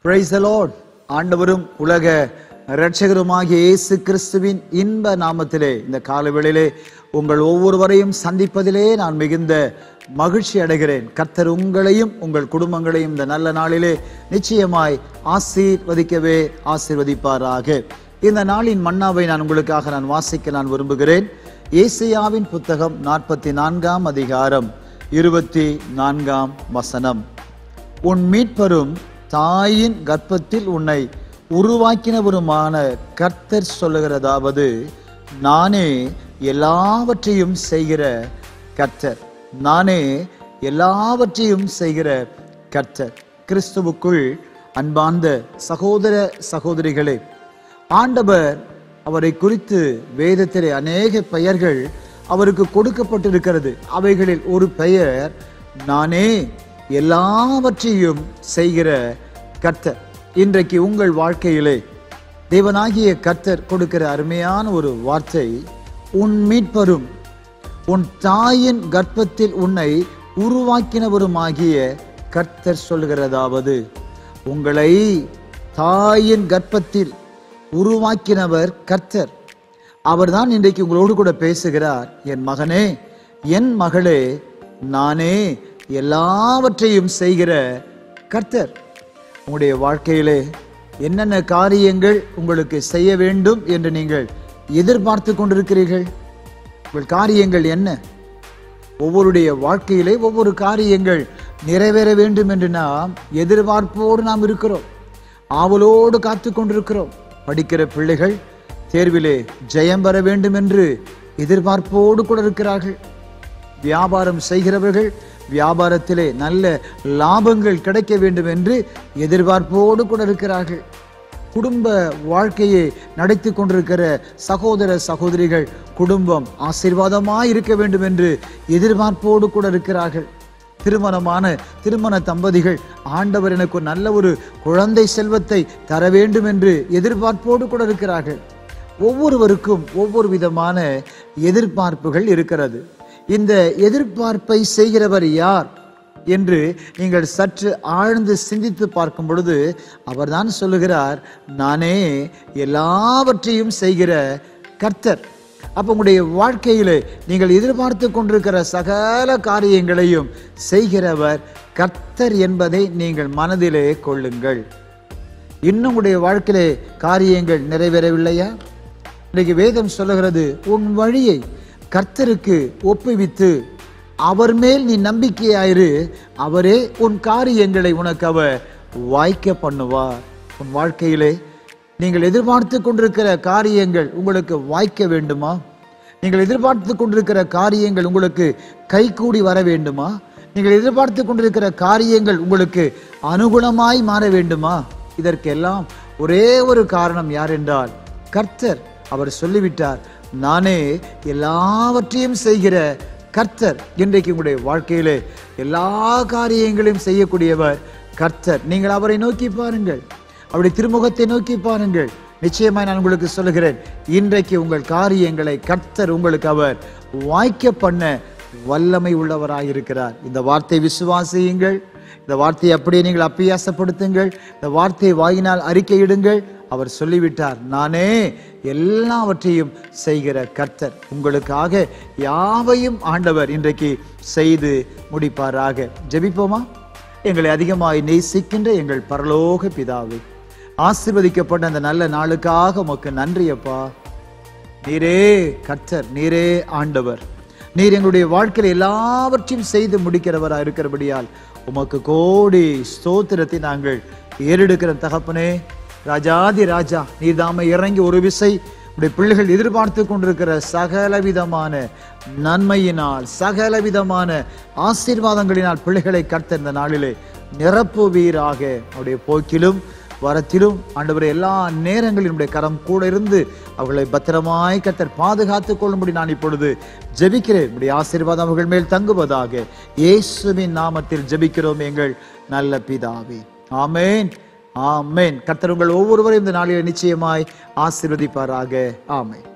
Praise the Lord. ஆண்டவரும் உலக இரட்சகருமாகிய இயேசு கிறிஸ்துவின் இன்ப நாமத்திலே இந்த காலவேளையிலே உங்கள் ஒவ்வொருவரையும் சந்திப்பதிலே நான் மிகுந்த மகிழ்ச்சி அடைகிறேன் கர்த்தர் உங்களையும் உங்கள் குடும்பங்களையும் இந்த நல்ல நாளிலே நிச்சயமாய் ஆசீர்வதிக்கவே ஆசீர்வதிப்பாராக இந்த நாளின் மன்னாவை நான் உங்களுக்காக நான் வாசிக்க நான் விரும்புகிறேன் ஏசியாவின் புத்தகம் நாற்பத்தி நான்காம் அதிகாரம் இருபத்தி நான்காம் வசனம் உன் மீட்பரும் தாயின் கர்ப்பத்தில் உன்னை உருவாக்கினவருமான கர்த்தர் சொல்லுகிறதாவது நானே எல்லாவற்றையும் செய்கிற கர்த்தர் நானே எல்லாவற்றையும் செய்கிற கர்த்தர் கிறிஸ்துவுக்குள் அன்பார்ந்த சகோதர சகோதரிகளே ஆண்டவர் அவரை குறித்து வேதத்திலே அநேக பெயர்கள் அவருக்கு கொடுக்கப்பட்டிருக்கிறது அவைகளில் ஒரு பெயர் நானே எல்லாவற்றையும் செய்கிற கர்த்தர் இன்றைக்கு உங்கள் வாழ்க்கையிலே தேவனாகிய கர்த்தர் கொடுக்கிற அருமையான ஒரு வார்த்தை உன் மீட்பரும் உன் தாயின் கர்ப்பத்தில் உன்னை உருவாக்கினவருமாகிய கர்த்தர் சொல்கிறதாவது உங்களை தாயின் கர்ப்பத்தில் உருவாக்கினவர் கர்த்தர் அவர்தான் இன்றைக்கு உங்களோடு கூட பேசுகிறார் என் மகனே என் மகளே நானே எல்லாவற்றையும் செய்கிற கர்த்தர் உங்களுடைய வாழ்க்கையிலே என்னென்ன காரியங்கள் உங்களுக்கு செய்ய வேண்டும் என்று நீங்கள் எதிர்பார்த்து கொண்டிருக்கிறீர்கள் உங்கள் காரியங்கள் என்ன ஒவ்வொருடைய வாழ்க்கையிலே ஒவ்வொரு காரியங்கள் நிறைவேற வேண்டும் என்று நாம் எதிர்பார்ப்போடு நாம் இருக்கிறோம் ஆவலோடு காத்து கொண்டிருக்கிறோம் படிக்கிற பிள்ளைகள் தேர்விலே ஜெயம் பெற வேண்டும் என்று எதிர்பார்ப்போடு கூட இருக்கிறார்கள் வியாபாரம் செய்கிறவர்கள் வியாபாரத்திலே நல்ல லாபங்கள் கிடைக்க வேண்டும் என்று எதிர்பார்ப்போடு கூட இருக்கிறார்கள் குடும்ப வாழ்க்கையை நடத்தி கொண்டிருக்கிற சகோதர சகோதரிகள் குடும்பம் ஆசீர்வாதமாய் இருக்க வேண்டும் என்று எதிர்பார்ப்போடு கூட இருக்கிறார்கள் திருமணமான திருமண தம்பதிகள் ஆண்டவர் எனக்கு ஒரு நல்ல ஒரு குழந்தை செல்வத்தை தர வேண்டும் என்று எதிர்பார்ப்போடு கூட இருக்கிறார்கள் ஒவ்வொருவருக்கும் ஒவ்வொரு விதமான எதிர்பார்ப்புகள் இருக்கிறது இந்த எதிர்பார்ப்பை செய்கிறவர் யார் என்று நீங்கள் சற்று ஆழ்ந்து சிந்தித்து பார்க்கும் பொழுது அவர்தான் சொல்லுகிறார் நானே எல்லாவற்றையும் செய்கிற கர்த்தர் அப்போ உங்களுடைய வாழ்க்கையிலே நீங்கள் எதிர்பார்த்து கொண்டிருக்கிற சகல காரியங்களையும் செய்கிறவர் கர்த்தர் என்பதை நீங்கள் மனதிலே கொள்ளுங்கள் இன்னும் உங்களுடைய வாழ்க்கையிலே காரியங்கள் நிறைவேறவில்லையா இன்னைக்கு வேதம் சொல்லுகிறது உன் வழியை கர்த்தருக்கு ஒப்புவித்து அவர் மேல் நீ நம்பிக்கையாயிரு அவரே உன் காரியங்களை உனக்கு அவர் வாய்க்க பண்ணுவார் உன் வாழ்க்கையிலே நீங்கள் எதிர்பார்த்து கொண்டிருக்கிற காரியங்கள் உங்களுக்கு வாய்க்க வேண்டுமா நீங்கள் எதிர்பார்த்து கொண்டிருக்கிற காரியங்கள் உங்களுக்கு கைகூடி வர வேண்டுமா நீங்கள் எதிர்பார்த்து கொண்டிருக்கிற காரியங்கள் உங்களுக்கு அனுகுணமாய் மாற வேண்டுமா இதற்கெல்லாம் ஒரே ஒரு காரணம் யார் என்றால் கர்த்தர் அவர் சொல்லிவிட்டார் நானே எல்லாவற்றையும் செய்கிற கர்த்தர் இன்றைக்கு உங்களுடைய வாழ்க்கையிலே எல்லா காரியங்களையும் செய்யக்கூடியவர் கர்த்தர் நீங்கள் அவரை நோக்கி பாருங்கள் அவருடைய திருமுகத்தை நோக்கி பாருங்கள் நிச்சயமாய் நான் உங்களுக்கு சொல்லுகிறேன் இன்றைக்கு உங்கள் காரியங்களை கர்த்தர் உங்களுக்கு அவர் வாய்க்க பண்ண வல்லமை உள்ளவராயிருக்கிறார் இந்த வார்த்தை விசுவாசியுங்கள் இந்த வார்த்தையை அப்படியே நீங்கள் அப்பியாசப்படுத்துங்கள் இந்த வார்த்தையை வாயினால் அறிக்கையிடுங்கள் அவர் சொல்லிவிட்டார் நானே எல்லாவற்றையும் செய்கிற கர்த்தர் உங்களுக்காக யாவையும் ஆண்டவர் இன்றைக்கு செய்து முடிப்பாராக ஜெபிப்போமா எங்களை அதிகமாய் நேசிக்கின்ற எங்கள் பரலோக பிதாவே ஆசீர்வதிக்கப்பட்ட அந்த நல்ல நாளுக்காக உமக்கு நன்றி அப்பா நீரே கர்த்தர் நீரே ஆண்டவர் நீர் எங்களுடைய வாழ்க்கையில் எல்லாவற்றையும் செய்து முடிக்கிறவரா இருக்கிறபடியால் உமக்கு கோடி ஸ்தோத்திரத்தை நாங்கள் ஏறெடுக்கிற தகப்பனே ராஜாதி ராஜா நீர் தாம இறங்கி ஒரு விசை உடைய பிள்ளைகள் எதிர்பார்த்து கொண்டிருக்கிற சகலவிதமான நன்மையினால் சகலவிதமான ஆசீர்வாதங்களினால் பிள்ளைகளை கர்த்த இந்த நாளிலே நிரப்புவீராக அவருடைய போக்கிலும் வரத்திலும் ஆண்டவரை எல்லா நேரங்களிலும் உடைய கரம் கூட இருந்து அவர்களை பத்திரமாய் கர்த்தர் பாதுகாத்துக் கொள்ளும்படி நான் இப்பொழுது ஜெபிக்கிறேன் உடைய ஆசீர்வாதம் அவர்கள் மேல் தங்குவதாக இயேசுவின் நாமத்தில் ஜெபிக்கிறோம் எங்கள் நல்ல பிதாவே ஆமேன் ஆமேன் கர்த்தர் உங்கள் ஒவ்வொருவரையும் இந்த நாளில் நிச்சயமாய் ஆசீர்வதிப்பாராக ஆமேன்